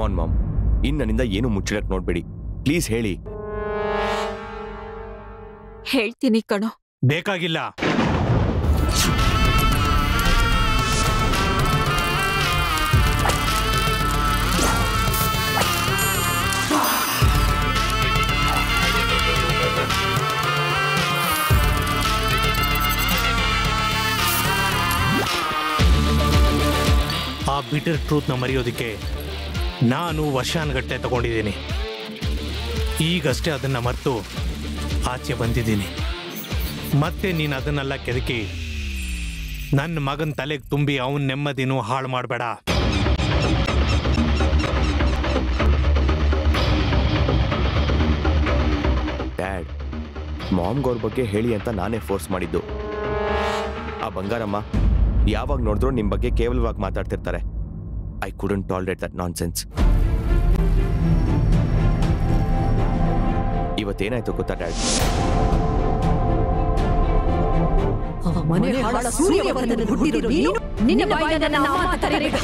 ಕಮಾನ್ ma'am ಇನ್ ನನ್ನಿಂದ ಏನು ಮುಚ್ಚಿಡಕ್ ನೋಡ್ಬೇಡಿ please ಹೇಳಿ ಹೇಳ್ತೀನಿ ಕಣೋ ಬೇಕಾಗಿಲ್ಲ ಆ ಬಿಟರ್ ಟ್ರೂತ್ನ ಮರೆಯೋದಕ್ಕೆ ನಾನು ವರ್ಷಾನುಗಟ್ಟಲೆ ತಗೊಂಡಿದ್ದೀನಿ ಈಗಷ್ಟೇ ಅದನ್ನು ಮರೆತು ಆಚೆ ಬಂದಿದ್ದೀನಿ ಮತ್ತೆ ನೀನು ಅದನ್ನೆಲ್ಲ ಕೆದಕಿ ನನ್ನ ಮಗನ ತಲೆಗೆ ತುಂಬಿ ಅವನ ನೆಮ್ಮದಿನೂ ಹಾಳು ಮಾಡಬೇಡ ಡ್ಯಾಡ್ ಮಾಮ್ಗವ್ರ ಬಗ್ಗೆ ಹೇಳಿ ಅಂತ ನಾನೇ ಫೋರ್ಸ್ ಮಾಡಿದ್ದು ಆ ಬಂಗಾರಮ್ಮ ಯಾವಾಗ ನೋಡಿದ್ರು ನಿಮ್ಮ ಬಗ್ಗೆ ಕೇವಲವಾಗಿ ಮಾತಾಡ್ತಿರ್ತಾರೆ I couldn't tolerate that nonsense ಇವತ್ತೇನಾಯ್ತು ಗೊತ್ತಾ ಡ್ಯಾಡ್ ಮನೆ ಹಾಳ ಸೂರ್ಯವರ್ಧನ ಹುಟ್ಟಿರೋ ನೀನು ನಿನ್ನ ಬಾಯಿಂದ ನನ್ನ ಅಮ್ಮ ಅಂತ ಕರೆಯಬೇಡ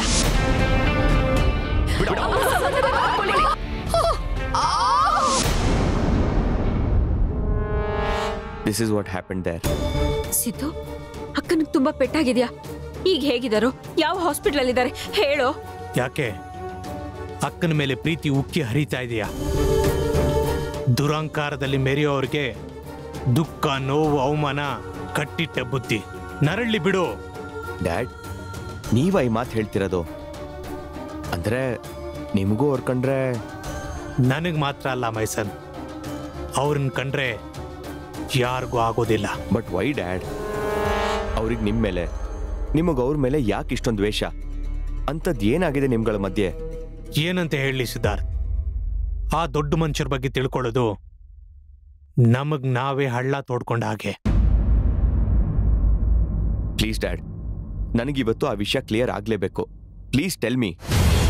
this is what happen there Siddu ಅಕ್ಕನಿಗೆ ತುಂಬಾ ಪೆಟ್ಟಾಗಿದ್ಯಾ ಈಗ ಹೇಗಿದಾರೋ ಯಾವ ಹಾಸ್ಪಿಟಲ್ ಅಲ್ಲಿದ್ದಾರೆ ಹೇಳೋ ಯಾಕೆ ಅಕ್ಕನ ಮೇಲೆ ಪ್ರೀತಿ ಉಕ್ಕಿ ಹರಿತಾ ಇದೆಯಾ ದುರಂಕಾರದಲ್ಲಿ ಮೆರೆಯೋರಿಗೆ ದುಃಖ ನೋವು ಅವಮಾನ ಕಟ್ಟಿಟ್ಟ ಬುದ್ಧಿ ನರಳ್ಳಿ ಬಿಡು ಡ್ಯಾಡ್ ನೀವ ಈ ಮಾತು ಹೇಳ್ತಿರೋದು ಅಂದ್ರೆ ನಿಮಗೂ ಅವ್ರು ಕಂಡ್ರೆ ನನಗೆ ಮಾತ್ರ ಅಲ್ಲ ಮೈಸನ್ ಅವ್ರನ್ನ ಕಂಡ್ರೆ ಯಾರಿಗೂ ಆಗೋದಿಲ್ಲ ಬಟ್ ವೈ ಡ್ಯಾಡ್ ಅವ್ರಿಗೆ ನಿಮ್ಮ ಮೇಲೆ ನಿಮಗೆ ಅವ್ರ ಮೇಲೆ ಯಾಕೆ ಇಷ್ಟೊಂದು ದ್ವೇಷ ಅಂಥದ್ದು ಏನಾಗಿದೆ ನಿಮ್ಗಳ ಮಧ್ಯೆ ಏನಂತ ಹೇಳಿ ಸಿದ್ಧಾರ್ಥ್ ಆ ದೊಡ್ಡ ಮನುಷ್ಯರ ಬಗ್ಗೆ ತಿಳ್ಕೊಳ್ಳೋದು ನಮಗ್ ನಾವೇ ಹಳ್ಳ ತೋಡ್ಕೊಂಡ ಹಾಗೆ ಪ್ಲೀಸ್ ಡ್ಯಾಡ್ ನನಗಿವತ್ತು ಆ ವಿಷಯ ಕ್ಲಿಯರ್ ಆಗಲೇಬೇಕು ಪ್ಲೀಸ್ ಟೆಲ್ ಮೀ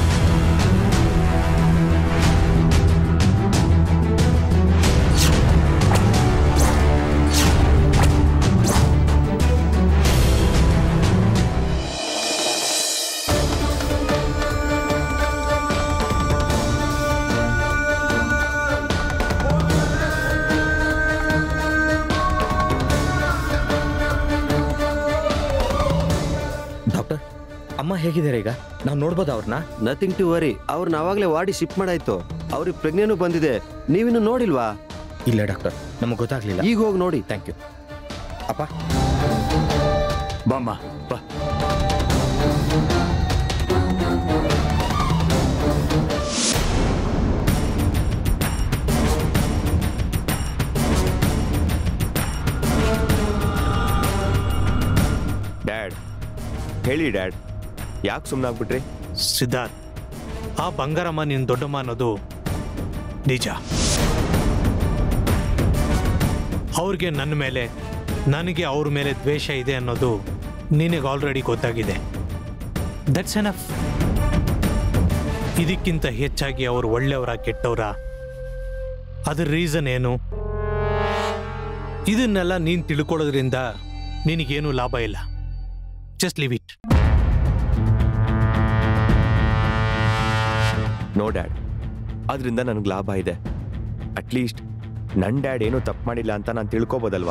ಡಾಕ್ಟರ್ ಅಮ್ಮ ಹೇಗಿದ್ದಾರೆ ಈಗ ನಾವು ನೋಡ್ಬೋದಾ ಅವ್ರನ್ನ ನಥಿಂಗ್ ಟು ವರಿ ಅವ್ರನ್ನ ಅವಾಗಲೇ ವಾಡಿ ಶಿಫ್ಟ್ ಮಾಡಾಯ್ತು ಅವ್ರಿಗೆ ಪ್ರಜ್ಞೆನೂ ಬಂದಿದೆ ನೀವಿನ್ನು ನೋಡಿಲ್ವಾ ಇಲ್ಲ ಡಾಕ್ಟರ್ ನಮಗೆ ಗೊತ್ತಾಗ್ಲಿಲ್ಲ ಈಗ ಹೋಗಿ ನೋಡಿ ಥ್ಯಾಂಕ್ ಯು ಅಪ್ಪ ಬಾಮ್ಮ ಬಾ ಡ್ಯಾಡ್ ಹೇಳಿ ಡ್ಯಾಡ್ ಯಾಕೆ ಸುಮ್ಮನಾಗ್ಬಿಟ್ರಿ ಸಿದ್ಧಾರ್ಥ್ ಆ ಬಂಗಾರಮ್ಮ ನಿನ್ ದೊಡ್ಡಮ್ಮ ಅನ್ನೋದು ನಿಜ ಅವ್ರಿಗೆ ನನ್ನ ಮೇಲೆ ನನಗೆ ಅವ್ರ ಮೇಲೆ ದ್ವೇಷ ಇದೆ ಅನ್ನೋದು ನಿನಗೆ ಆಲ್ರೆಡಿ ಗೊತ್ತಾಗಿದೆ ದಟ್ಸ್ ಎನಫ್ ಇದಕ್ಕಿಂತ ಹೆಚ್ಚಾಗಿ ಅವರು ಒಳ್ಳೆಯವರ ಕೆಟ್ಟವರ ಅದ್ರ ರೀಸನ್ ಏನು ಇದನ್ನೆಲ್ಲ ನೀನು ತಿಳ್ಕೊಳ್ಳೋದ್ರಿಂದ ನಿನಗೇನು ಲಾಭ ಇಲ್ಲ just leave it no dad ಅದರಿಂದ ನನಗೆ ಲಾಭ ಇದೆ ಅಟ್ಲೀಸ್ಟ್ ನನ್ನ ಡ್ಯಾಡ್ ಏನೂ ತಪ್ಪು ಮಾಡಿಲ್ಲ ಅಂತ ನಾನು ತಿಳ್ಕೊಬೋದಲ್ವಾ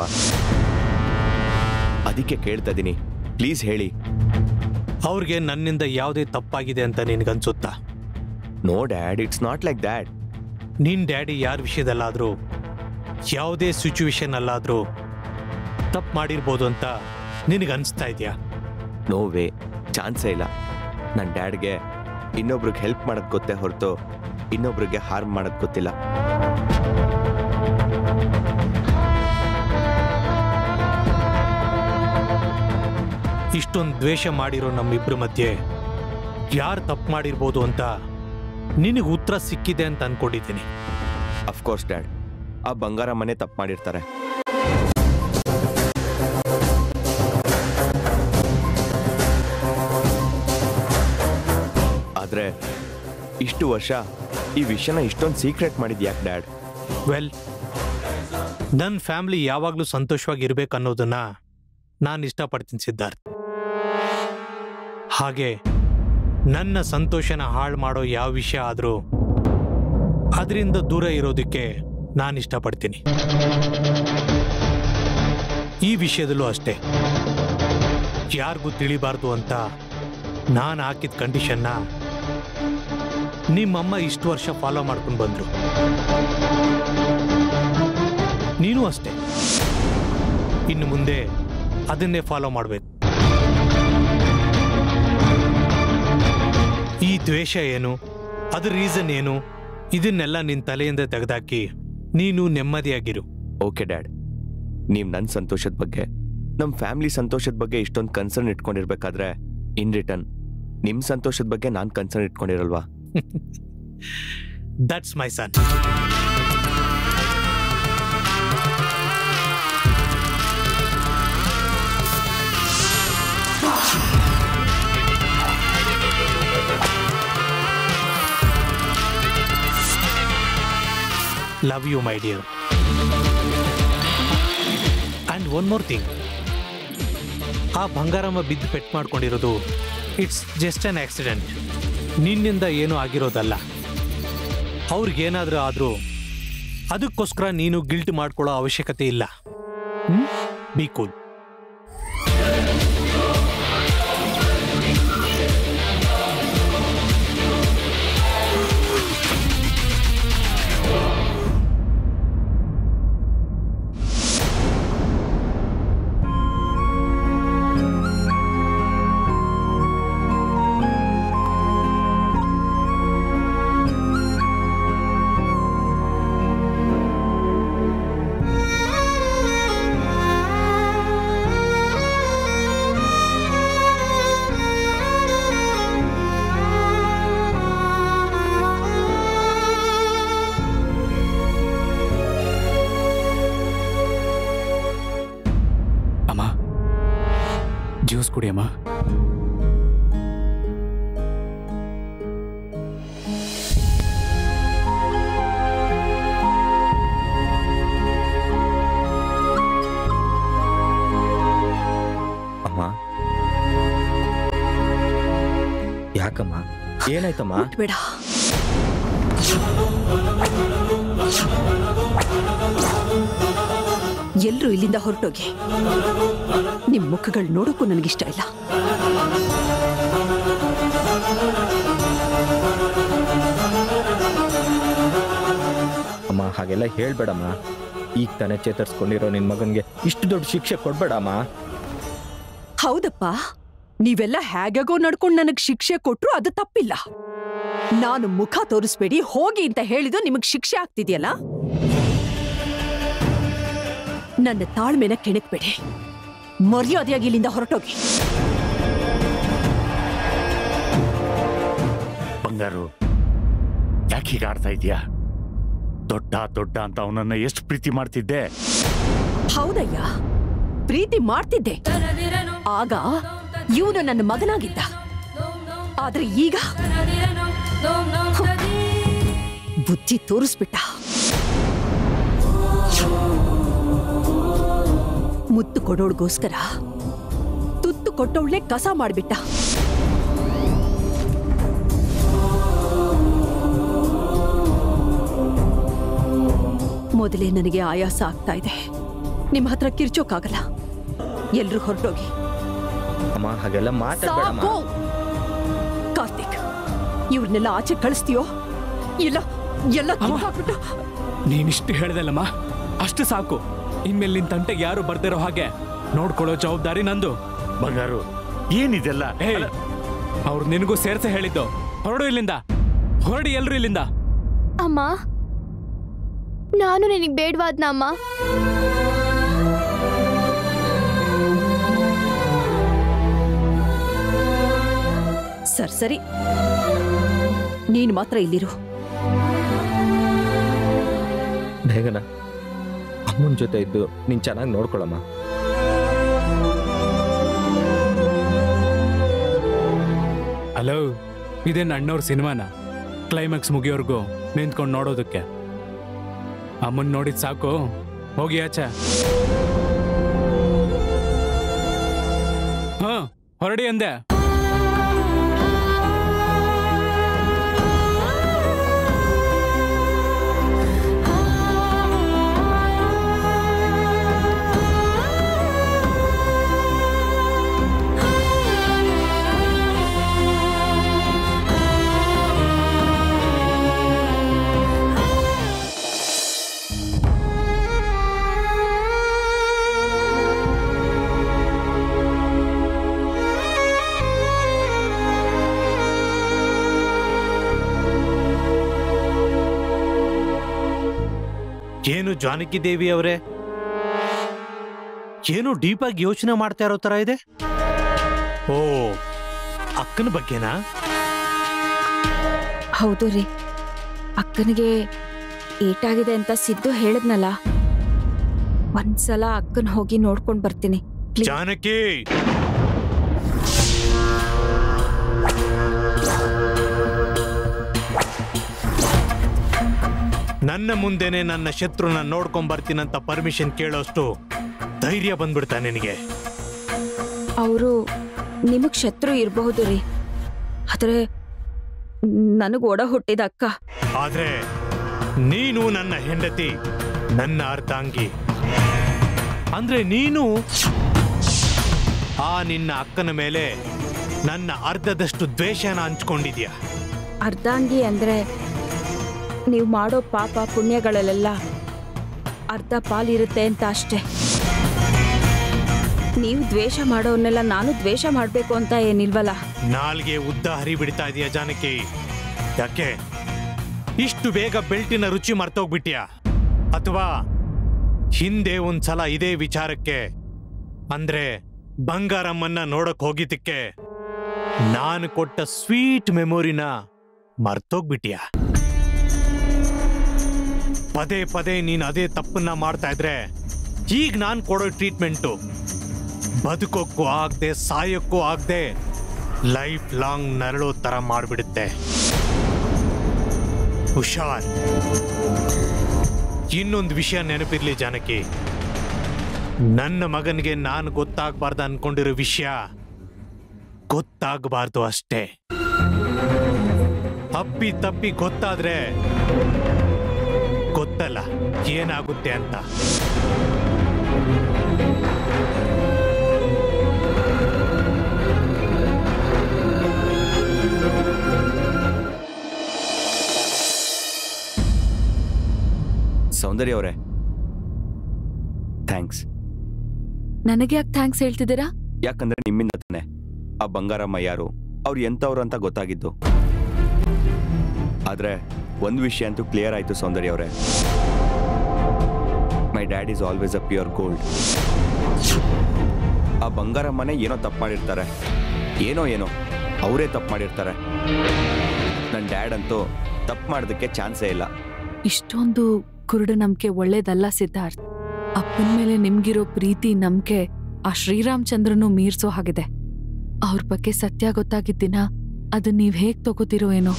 ಅದಕ್ಕೆ ಕೇಳ್ತಾ ಇದ್ದೀನಿ ಪ್ಲೀಸ್ ಹೇಳಿ ಅವ್ರಿಗೆ ನನ್ನಿಂದ ಯಾವುದೇ ತಪ್ಪಾಗಿದೆ ಅಂತ ನಿನಗನ್ಸುತ್ತಾ no dad it's not like that ನಿನ್ ಡ್ಯಾಡಿ ಯಾರ ವಿಷಯದಲ್ಲಾದರೂ ಯಾವುದೇ ಸಿಚುವೇಶನ್ ಅಲ್ಲಾದರೂ ತಪ್ಪು ಮಾಡಿರ್ಬೋದು ಅಂತ ನಿನಗೆ ಅನಿಸ್ತಾ ಇದೆಯಾ ನೋ ವೇ ಚಾನ್ಸೇ ಇಲ್ಲ ನನ್ನ ಡ್ಯಾಡ್ಗೆ ಇನ್ನೊಬ್ರಿಗೆ ಹೆಲ್ಪ್ ಮಾಡೋದು ಗೊತ್ತೇ ಹೊರತು ಇನ್ನೊಬ್ರಿಗೆ ಹಾರ್ಮ್ ಮಾಡೋದು ಗೊತ್ತಿಲ್ಲ ಇಷ್ಟೊಂದು ದ್ವೇಷ ಮಾಡಿರೋ ನಮ್ಮಿಬ್ಬರ ಮಧ್ಯೆ ಯಾರು ತಪ್ಪು ಮಾಡಿರ್ಬೋದು ಅಂತ ನಿನಗೆ ಉತ್ತರ ಸಿಕ್ಕಿದೆ ಅಂತ ಅನ್ಕೊಂಡಿದ್ದೀನಿ ಅಫ್ಕೋರ್ಸ್ ಡ್ಯಾಡ್ ಆ ಬಂಗಾರ ಮನೆ ತಪ್ಪು ಮಾಡಿರ್ತಾರೆ ಆದ್ರೆ ಇಷ್ಟು ವರ್ಷ ಈ ವಿಷಯನ ಇಷ್ಟೊಂದು ಸೀಕ್ರೆಟ್ ಮಾಡಿದ್ ಯಾಕೆ ಡ್ಯಾಡ್ ವೆಲ್ ನನ್ನ ಫ್ಯಾಮಿಲಿ ಯಾವಾಗಲೂ ಸಂತೋಷವಾಗಿ ಇರಬೇಕನ್ನೋದನ್ನ ನಾನು ಇಷ್ಟಪಡ್ತೀನಿ ಸಿದ್ಧಾರ್ಥ್ ಹಾಗೆ ನನ್ನ ಸಂತೋಷನ ಹಾಳು ಮಾಡೋ ಯಾವ ವಿಷಯ ಆದರೂ ಅದರಿಂದ ದೂರ ಇರೋದಕ್ಕೆ ನಾನು ಇಷ್ಟಪಡ್ತೀನಿ ಈ ವಿಷಯದಲ್ಲೂ ಅಷ್ಟೇ ಯಾರಿಗೂ ತಿಳಿಬಾರ್ದು ಅಂತ ನಾನು ಹಾಕಿದ ಕಂಡೀಷನ್ನ ನಿಮ್ಮಮ್ಮ ಇಷ್ಟು ವರ್ಷ ಫಾಲೋ ಮಾಡ್ಕೊಂಡು ಬಂದ್ರು ನೀನು ಅಷ್ಟೇ ಇನ್ನು ಮುಂದೆ ಅದನ್ನೇ ಫಾಲೋ ಮಾಡಬೇಕು ಈ ದ್ವೇಷ ಏನು ಅದ್ರ ರೀಸನ್ ಏನು ಇದನ್ನೆಲ್ಲ ನಿನ್ನ ತಲೆಯಿಂದ ತೆಗೆದಾಕಿ ನೀನು ನೆಮ್ಮದಿಯಾಗಿರು ಓಕೆ ಡ್ಯಾಡ್ ನೀವು ನನ್ನ ಸಂತೋಷದ ಬಗ್ಗೆ ನಮ್ಮ ಫ್ಯಾಮಿಲಿ ಸಂತೋಷದ ಬಗ್ಗೆ ಇಷ್ಟೊಂದು ಕನ್ಸರ್ನ್ ಇಟ್ಕೊಂಡಿರ್ಬೇಕಾದ್ರೆ ಇನ್ ರಿಟರ್ನ್ ನಿಮ್ಮ ಸಂತೋಷದ ಬಗ್ಗೆ ನಾನು ಕನ್ಸರ್ನ್ ಇಟ್ಕೊಂಡಿರಲ್ವಾ that's my son love you my dear and one more thing ಆ ಬಂಗಾರಮ್ಮ ಬಿದ್ದು ಪೆಟ್ ಮಾಡ್ಕೊಂಡಿರೋದು ಇಟ್ಸ್ ಜಸ್ಟ್ ಅನ್ ಆಕ್ಸಿಡೆಂಟ್ ನಿನ್ನಿಂದ ಏನೂ ಆಗಿರೋದಲ್ಲ ಅವ್ರಿಗೇನಾದರೂ ಆದರೂ ಅದಕ್ಕೋಸ್ಕರ ನೀನು ಗಿಲ್ಟ್ ಮಾಡ್ಕೊಳ್ಳೋ ಅವಶ್ಯಕತೆ ಇಲ್ಲ ಬಿ ಕೂಲ್ ಅಮ್ಮ ಜ್ಯೂಸ್ ಕುಡಿ ಅಮ್ಮ ಅಮ್ಮ ಯಾಕಮ್ಮ ಏನಾಯ್ತಮ್ಮ ಮುಟ್ಬೇಡ ಎಲ್ರೂ ಇಲ್ಲಿಂದ ಹೊರಟೋಗಿ ನಿಮ್ ಮುಖಗಳು ನೋಡೋಕ್ಕೂ ನನಗಿಷ್ಟ ಇಲ್ಲ ಅಮ್ಮ ಹಾಗೆಲ್ಲ ಹೇಳ್ಬೇಡಮ್ಮ ಈಗ ತಾನೇ ಚೇತರಿಸ್ಕೊಂಡಿರೋ ನಿನ್ ಮಗನ್ಗೆ ಇಷ್ಟು ದೊಡ್ಡ ಶಿಕ್ಷೆ ಕೊಡ್ಬೇಡಮ್ಮ ಹೌದಪ್ಪ ನೀವೆಲ್ಲ ಹೇಗಾಗೋ ನಡ್ಕೊಂಡು ನನಗ್ ಶಿಕ್ಷೆ ಕೊಟ್ರು ಅದು ತಪ್ಪಿಲ್ಲ ನಾನು ಮುಖ ತೋರಿಸ್ಬೇಡಿ ಹೋಗಿ ಅಂತ ಹೇಳಿದ್ದು ನಿಮಗ್ ಶಿಕ್ಷೆ ಆಗ್ತಿದ್ಯಲ್ಲ ನನ್ನ ತಾಳ್ಮೆನ ಕೆಣಕ್ಬೇಡಿ ಮರ್ಯಾದೆಯಾಗಿ ಇಲ್ಲಿಂದ ಹೊರಟೋಗಿ ಬಂಗಾರು ಯಾಕೆ ಹೀಗೆ ಆಡ್ತಾ ಇದೀಯಾ ದೊಡ್ಡ ದೊಡ್ಡ ಅಂತ ಅವನನ್ನ ಎಷ್ಟು ಪ್ರೀತಿ ಮಾಡ್ತಿದ್ದೆ ಹೌದಯ್ಯ ಪ್ರೀತಿ ಮಾಡ್ತಿದ್ದೆ ಆಗ ಇವನು ನನ್ನ ಮಗನಾಗಿದ್ದ ಆದ್ರೆ ಈಗ ಬುದ್ಧಿ ತೋರಿಸ್ಬಿಟ್ಟ ಮುತ್ತು ಕೊಡೋಳ್ಗೋಸ್ಕರ ತುತ್ತು ಕೊಟ್ಟವಳ್ಳೆ ಕಸ ಮಾಡ್ಬಿಟ್ಟ ಮೊದಲೇ ನನಗೆ ಆಯಾಸ ಆಗ್ತಾ ಇದೆ ನಿಮ್ಮ ಹತ್ರ ಕಿರ್ಚೋಕ್ಕಾಗಲ್ಲ ಎಲ್ರೂ ಹೊರಟೋಗಿ ಅಮ್ಮ ಹಾಗೆಲ್ಲ ಮಾತಾಡ್ಬೇಡಮ್ಮ ಸಾಕು ಕಾರ್ತಿಕ್ ಇವ್ರನ್ನೆಲ್ಲ ಆಚೆ ಕಳಿಸ್ತೀಯೋ ಇಲ್ಲ ಎಲ್ಲ ಕಿತ್ತಾಕ್ಬಿಟ್ಟು ನೀನಿಷ್ಟು ಹೇಳ್ದಲ್ಲಮ್ಮ ಅಷ್ಟು ಸಾಕು ಇನ್ಮೇಲೆ ನಿನ್ ತಂಟೆಗೆ ಯಾರು ಬರ್ದಿರೋ ಹಾಗೆ ನೋಡ್ಕೊಳ್ಳೋ ಜವಾಬ್ದಾರಿ ನಂದು ಬಂಗಾರು ಏನಿದೆಲ್ಲ ಹೇ ಅವ್ರು ನಿನಗೂ ಸೇರ್ಸೆ ಹೇಳಿದ್ದು ಹೊರಡು ಇಲ್ಲಿಂದ ಹೊರಡಿ ಎಲ್ರು ಇಲ್ಲಿಂದ ಅಮ್ಮ ನಾನು ನಿನಗೆ ಬೇಡವಾದ್ನ ಅಮ್ಮ ಸರ್ ಸರಿ ನೀನು ಮಾತ್ರ ಇಲ್ಲಿರು ಬೇಗನ ಅಮ್ಮನ ಜೊತೆ ಇದ್ದು ನೀನ್ ಚೆನ್ನಾಗಿ ನೋಡ್ಕೊಳಮ್ಮ ಹಲೋ ಇದೇನು ಅಣ್ಣವ್ರ ಸಿನಿಮಾನ ಕ್ಲೈಮ್ಯಾಕ್ಸ್ ಮುಗಿಯೋರ್ಗು ನಿಂತ್ಕೊಂಡು ನೋಡೋದಕ್ಕೆ ಅಮ್ಮನ್ ನೋಡಿದ್ ಸಾಕು ಹೋಗಿ ಆಚೆ ಹಾ ಹೊರಡಿ ಅಂದೆ ಏನು ಜಾನಕಿ ದೇವಿ ಅವರೇ ಏನು ಡೀಪ್ ಆಗಿ ಯೋಚನೆ ಮಾಡ್ತಾ ಇರೋ ತರ ಇದೆ ಓ ಅಕ್ಕನ ಬಗ್ಗೆನಾ ಹೌದು ರೀ ಅಕ್ಕನಿಗೆ ಏಟಾಗಿದೆ ಅಂತ ಸಿದ್ದು ಹೇಳಿದ್ನಲ್ಲ ಒಂದ್ಸಲ ಅಕ್ಕನ ಹೋಗಿ ನೋಡ್ಕೊಂಡ್ ಬರ್ತೀನಿ Please. ಜಾನಕಿ ನನ್ನ ಮುಂದೆನೆ ನನ್ನ ಶತ್ರುನ ನೋಡ್ಕೊಂಡ್ ಬರ್ತೀನಂತ ಪರ್ಮಿಷನ್ ಕೇಳೋಷ್ಟು ಧೈರ್ಯ ಬಂದ್ಬಿಡ್ತಾ ನಿನಗೆ ಅವರು ನಿಮಗ್ ಶತ್ರು ಇರಬಹುದು ರೀ ಆದ್ರೆ ನನಗ್ ಒಡ ಹುಟ್ಟಿದ ಅಕ್ಕ ಆದ್ರೆ ನೀನು ನನ್ನ ಹೆಂಡತಿ ನನ್ನ ಅರ್ಧಾಂಗಿ ಅಂದ್ರೆ ನೀನು ಆ ನಿನ್ನ ಅಕ್ಕನ ಮೇಲೆ ನನ್ನ ಅರ್ಧದಷ್ಟು ದ್ವೇಷನ ಹಂಚ್ಕೊಂಡಿದ್ಯಾ ಅರ್ಧಾಂಗಿ ಅಂದ್ರೆ ನೀವು ಮಾಡೋ ಪಾಪ ಪುಣ್ಯಗಳಲ್ಲೆಲ್ಲ ಅರ್ಧ ಪಾಲಿರುತ್ತೆ ಅಂತ ಅಷ್ಟೇ ನೀವು ದ್ವೇಷ ಮಾಡೋವನ್ನೆಲ್ಲ ನಾನು ದ್ವೇಷ ಮಾಡಬೇಕು ಅಂತ ಏನಿಲ್ವಲ್ಲ ನಾಲ್ಗೆ ಉದ್ದ ಹರಿಬಿಡ್ತಾ ಇದೆಯಾ ಜಾನಕಿ ಯಾಕೆ ಇಷ್ಟು ಬೇಗ ಬೆಲ್ಟಿನ ರುಚಿ ಮರ್ತೋಗ್ಬಿಟ್ಯಾ ಅಥವಾ ಹಿಂದೆ ಒಂದ್ಸಲ ಇದೇ ವಿಚಾರಕ್ಕೆ ಅಂದ್ರೆ ಬಂಗಾರಮ್ಮನ್ನ ನೋಡಕ್ ಹೋಗಿದ್ದಕ್ಕೆ ನಾನು ಕೊಟ್ಟ ಸ್ವೀಟ್ ಮೆಮೊರಿನ ಮರ್ತೋಗ್ಬಿಟ್ಯಾ ಪದೇ ಪದೇ ನೀನ್ ಅದೇ ತಪ್ಪನ್ನ ಮಾಡ್ತಾ ಇದ್ರೆ ಈಗ ನಾನು ಕೊಡೋ ಟ್ರೀಟ್ಮೆಂಟು ಬದುಕೋಕ್ಕೂ ಆಗದೆ ಸಾಯೋಕ್ಕೂ ಆಗದೆ ಲೈಫ್ ಲಾಂಗ್ ನರಳೋ ತರ ಮಾಡ್ಬಿಡುತ್ತೆ ಹುಷಾರ್ ಇನ್ನೊಂದು ವಿಷಯ ನೆನಪಿರ್ಲಿ ಜಾನಕಿ ನನ್ನ ಮಗನಿಗೆ ನಾನು ಗೊತ್ತಾಗಬಾರ್ದು ಅನ್ಕೊಂಡಿರೋ ವಿಷಯ ಗೊತ್ತಾಗಬಾರ್ದು ಅಷ್ಟೇ ಅಪ್ಪಿ ತಪ್ಪಿ ಗೊತ್ತಾದ್ರೆ ಗೊತ್ತಲ್ಲ ಏನಾಗುತ್ತೆ ಅಂತ ಸೌಂದರ್ಯ ಅವರೇ ಥ್ಯಾಂಕ್ಸ್ ನನಗೆ ಯಾಕೆ ಥ್ಯಾಂಕ್ಸ್ ಹೇಳ್ತಿದ್ದೀರಾ ಯಾಕಂದ್ರೆ ನಿಮ್ಮಿಂದ ತಾನೆ ಆ ಬಂಗಾರಮ್ಮ ಯಾರು ಅವ್ರು ಎಂಥವ್ರು ಅಂತ ಗೊತ್ತಾಗಿದ್ದು ಆದ್ರೆ ಒಂದು ವಿಷಯ ಅಂತೂ ಕ್ಲಿಯರ್ ಆಯ್ತು ಸೌಂದರ್ಯ ಅವರೇ my dad is always a pure gold ಆ ಬಂಗಾರಮ್ಮನೇ ಏನೋ ತಪ್ಪು ಮಾಡಿರ್ತಾರೆ ಏನೋ ಏನೋ ಅವರೇ ತಪ್ಪು ಮಾಡಿರ್ತಾರೆ ನನ್ನ ಡ್ಯಾಡ್ ಅಂತೂ ತಪ್ಪು ಮಾಡೋದಕ್ಕೆ ಚಾನ್ಸೇ ಇಲ್ಲ ಇಷ್ಟೊಂದು ಕುರುಡು ನಂಬಿಕೆ ಒಳ್ಳೇದಲ್ಲ ಸಿದ್ಧಾರ್ಥ್ ಅಪ್ಪನ ಮೇಲೆ ನಿಮ್ಗಿರೋ ಪ್ರೀತಿ ನಂಬಿಕೆ ಆ ಶ್ರೀರಾಮಚಂದ್ರನು ಮೀರ್ಸೋ ಹಾಗಿದೆ ಅವ್ರ ಬಗ್ಗೆ ಸತ್ಯ ಗೊತ್ತಾಗಿದ್ದ ದಿನ ಅದನ್ನ ನೀವ್ ಹೇಗ್ ತಗೋತಿರೋ ಏನೋ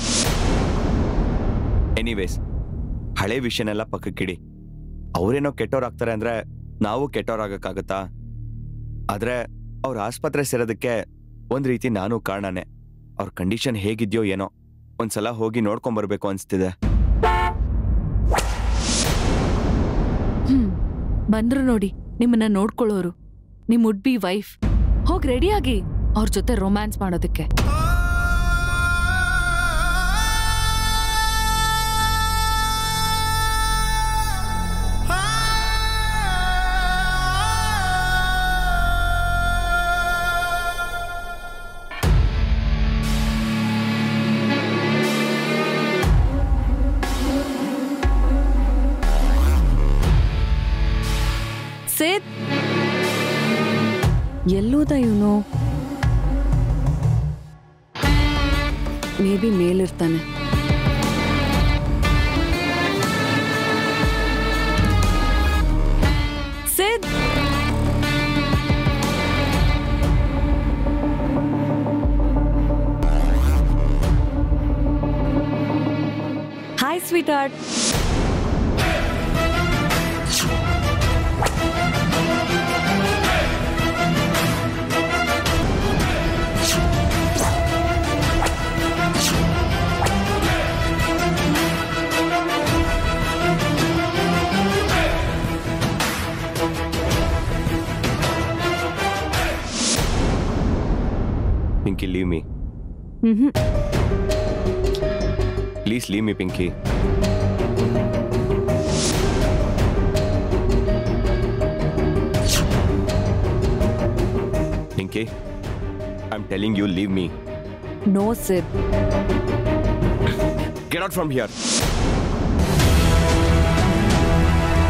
ಎನಿವೇಸ್ ಹಳೆ ವಿಷಯನೆಲ್ಲ ಪಕ್ಕಕ್ಕಿಡಿ ಅವರೇನೋ ಕೆಟ್ಟೋರಾಗ್ತಾರೆ ಅಂದ್ರೆ ನಾವು ಕೆಟ್ಟೋರಾಗಕ್ಕಾಗತ್ತಾ ಆದ್ರೆ ಅವ್ರ ಆಸ್ಪತ್ರೆ ಸೇರೋದಕ್ಕೆ ಒಂದ್ ರೀತಿ ನಾನು ಕಾರಣನೇ ಅವ್ರ ಕಂಡೀಷನ್ ಹೇಗಿದ್ಯೋ ಏನೋ ಒಂದ್ಸಲ ಹೋಗಿ ನೋಡ್ಕೊಂಬರ್ಬೇಕು ಅನ್ಸ್ತಿದೆ ಹ್ಮ್ ಬಂದ್ರು ನೋಡಿ ನಿಮ್ಮನ್ನ ನೋಡ್ಕೊಳ್ಳೋರು ನಿಮ್ ವುಡ್ ಬಿ ವೈಫ್ ಹೋಗ್ ರೆಡಿಯಾಗಿ ಅವ್ರ ಜೊತೆ ರೊಮ್ಯಾನ್ಸ್ ಮಾಡೋದಕ್ಕೆ ಸೇದ್ ಎಲ್ಲೋದ ಇವನು ಮೇ ಬಿ ಮೇಲಿರ್ತಾನೆ Sid hi sweetheart Pinky leave me hmm please leave me Pinky Pinky I am telling you leave me no Sid get out from here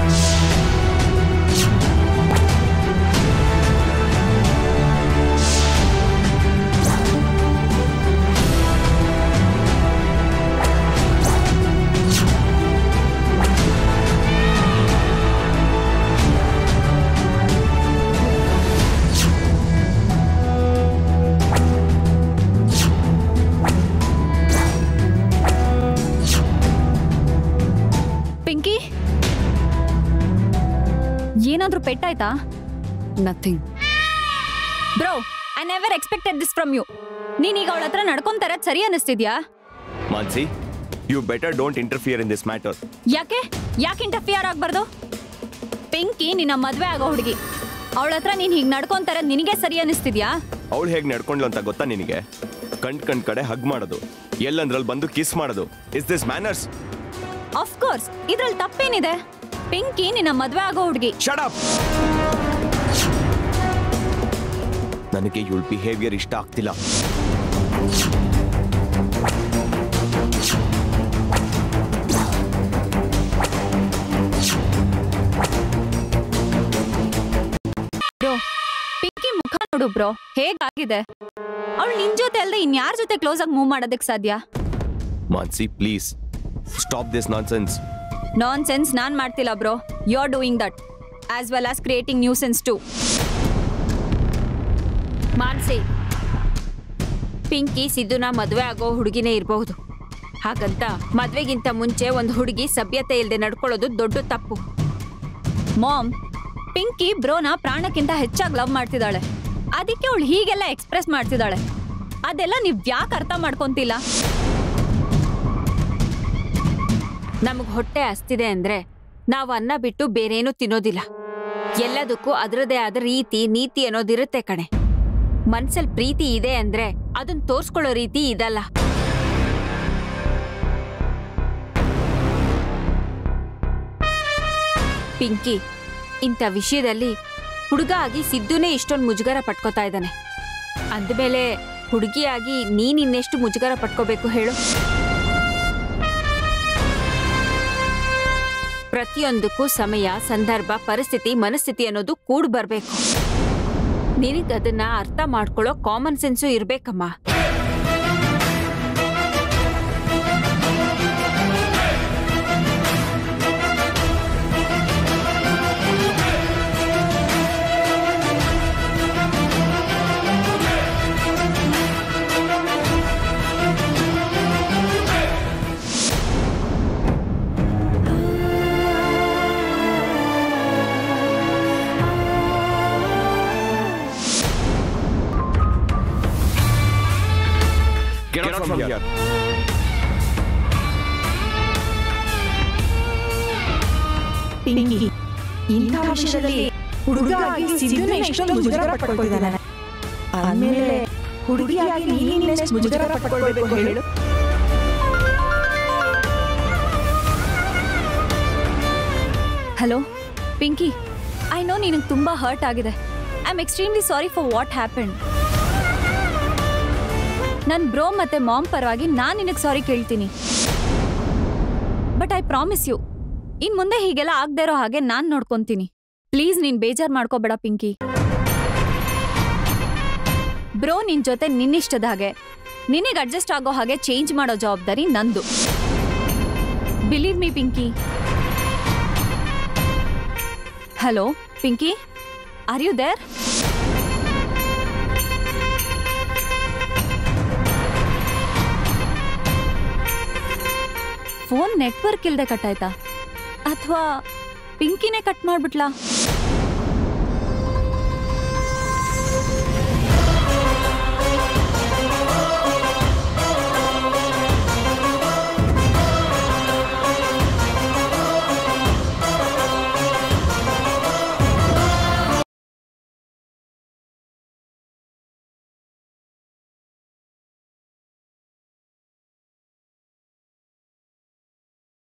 ಏನಾದ್ರೂ ಪೆಟ್ಟಾಯ್ತಾ nothing bro I never expected this from you ನೀನೀಗ ಅವಳ ಹತ್ರ ನಡ್ಕೊಂತಾರ ಸರಿ ಅನಿಸ್ತಿದ್ಯಾ Mansi you better don't interfere in this matter ಯಾಕೆ ಯಾಕೆ ಇಂಟರ್ಫಿಯರ್ ಆಗ್ಬಾರ್ದು ಪಿಂಕಿ ನಿನ್ನ ಮದ್ವೆ ಆಗೋ ಹುಡುಗಿ ಅವಳ ಹತ್ರ ನೀನ್ ಹೀಗ್ ನಡ್ಕೊಂತಾರ ನಿನಗೆ ಸರಿ ಅನಿಸ್ತಿದ್ಯಾ ಅವಳು ಹೇಗೆ ನಡ್ಕೊಂಡ್ಲು ಅಂತ ಗೊತ್ತಾ ನಿನಗೆ ಕಣ್ ಕಣ್ ಕಡೆ ಹಗ್ ಮಾಡೋದು ಎಲ್ಲಂದ್ರಲ್ಲಿ ಬಂದು ಕಿಸ್ ಮಾಡೋದು is this manners of course ತಪ್ಪೇನಿದೆ ಪಿಂಕಿ ನಿನ್ನ ಮದ್ವೆ ಆಗೋ ಹುಡುಗಿ ಶಟ್ ಅಪ್ ನನಗೆ ಇವಳ ಬಿಹೇವಿಯರ್ ಇಷ್ಟ ಆಗ್ತಿಲ್ಲ ಬ್ರೋ ಪಿಂಕಿ ಮುಖ ನೋಡು ಬ್ರೋ ಹೇಗಾಗಿದೆ ಅವಳು ನಿನ್ ಜೊತೆ ಅಲ್ದೆ ಇನ್ಯಾರ ಜೊತೆ ಕ್ಲೋಸ್ ಆಗಿ ಮೂವ್ ಮಾಡೋದಕ್ಕೆ ಸಾಧ್ಯ Mansi please stop this nonsense nonsense ನಾನ್ ಮಾಡ್ತಿಲ್ಲ bro you are doing that as well as creating nuisance to Mansi Pinky ಸಿದ್ದುನ ಮದುವೆ ಆಗೋ ಹುಡುಗಿನೇ ಇರಬಹುದು ಹಾಗಂತ ಮದ್ವೆಗಿಂತ ಮುಂಚೆ ಒಂದು ಹುಡುಗಿ ಸಭ್ಯತೆ ಇಲ್ಲದೆ ನಡ್ಕೊಳ್ಳೋದು ದೊಡ್ಡ ತಪ್ಪು ಮಾಮ್ ಪಿಂಕಿ ಬ್ರೋನ ಪ್ರಾಣಕ್ಕಿಂತ ಹೆಚ್ಚಾಗಿ ಲವ್ ಮಾಡ್ತಿದ್ದಾಳೆ ಅದಕ್ಕೆ ಅವಳು ಹೀಗೆಲ್ಲ ಎಕ್ಸ್ಪ್ರೆಸ್ ಮಾಡ್ತಿದ್ದಾಳೆ ಅದೆಲ್ಲ ನೀವ್ ಯಾಕೆ ಅರ್ಥ ಮಾಡ್ಕೊಂತಿಲ್ಲ ನಮಗ್ ಹೊಟ್ಟೆ ಹಸ್ತಿದೆ ಅಂದ್ರೆ ನಾವು ಅನ್ನ ಬಿಟ್ಟು ಬೇರೇನೂ ತಿನ್ನೋದಿಲ್ಲ ಎಲ್ಲದಕ್ಕೂ ಅದರದೇ ಆದ ರೀತಿ ನೀತಿ ಅನ್ನೋದಿರುತ್ತೆ ಕಣೆ ಮನ್ಸಲ್ ಪ್ರೀತಿ ಇದೆ ಅಂದ್ರೆ ಅದನ್ನ ತೋರ್ಸ್ಕೊಳ್ಳೋ ರೀತಿ ಇದಲ್ಲ ಪಿಂಕಿ ಇಂಥ ವಿಷಯದಲ್ಲಿ ಹುಡುಗ ಆಗಿ ಸಿದ್ದುನೇ ಇಷ್ಟೊಂದು ಮುಜುಗರ ಪಟ್ಕೋತಾ ಇದ್ದಾನೆ ಅಂದಮೇಲೆ ಹುಡುಗಿಯಾಗಿ ನೀನ್ ಇನ್ನೆಷ್ಟು ಮುಜುಗರ ಪಟ್ಕೋಬೇಕು ಹೇಳು ಪ್ರತಿಯೊಂದಕ್ಕೂ ಸಮಯ ಸಂದರ್ಭ ಪರಿಸ್ಥಿತಿ ಮನಸ್ಥಿತಿ ಅನ್ನೋದು ಕೂಡ್ ಬರ್ಬೇಕು ನಿನಗ್ ಅದನ್ನ ಅರ್ಥ ಮಾಡ್ಕೊಳ್ಳೋ ಕಾಮನ್ ಸೆನ್ಸು ಇರ್ಬೇಕಮ್ಮ Get, out from, here. Pinky ಇಂಥ ವಿಷಯದಲ್ಲಿ ಹುಡುಗಾಗಿ ಸಿದ್ದುನ ಎಷ್ಟೊಂದು ಮುಜುಗರ ಪಟ್ಕೊಳ್ತಿದ್ದಾನೆ ಆಮೇಲೆ ಹುಡುಗಿಯಾಗಿ ನೀನೆಷ್ಟು ಮುಜುಗರ ಪಟ್ಕೊಳ್ಬೇಕು ಹೇಳು ಹಲೋ ಪಿಂಕಿ ಐ ನೋ ನಿನಗೆ ತುಂಬಾ ಹರ್ಟ್ ಆಗಿದೆ I am extremely sorry for what happen ನನ್ನ ಬ್ರೋ ಮತ್ತೆ ಮಾಮ್ ಪರವಾಗಿ ನಾನು ನಿನಗೆ ಸಾರಿ ಕೇಳ್ತೀನಿ ಬಟ್ ಐ ಪ್ರಾಮಿಸ್ ಯು ಇನ್ ಮುಂದೆ ಹೀಗೆಲ್ಲ ಆಗದೆ ಇರೋ ಹಾಗೆ ನಾನು ನೋಡ್ಕೊಂತೀನಿ ಪ್ಲೀಸ್ ನೀನ್ ಬೇಜಾರ್ ಮಾಡ್ಕೋಬೇಡ ಪಿಂಕಿ ಬ್ರೋ ನಿನ್ ಜೊತೆ ನಿನ್ನಿಷ್ಟದ ಹಾಗೆ ನಿನಗೆ ಅಡ್ಜಸ್ಟ್ ಆಗೋ ಹಾಗೆ ಚೇಂಜ್ ಮಾಡೋ ಜವಾಬ್ದಾರಿ ನಂದು believe me Pinky hello Pinky are you there phone network ಇಲ್ದೆ ಕಟ್ ಆಯ್ತಾ ಅಥವಾ ಪಿಂಕಿನೇ ಕಟ್ ಮಾಡ್ಬಿಟ್ಲಾ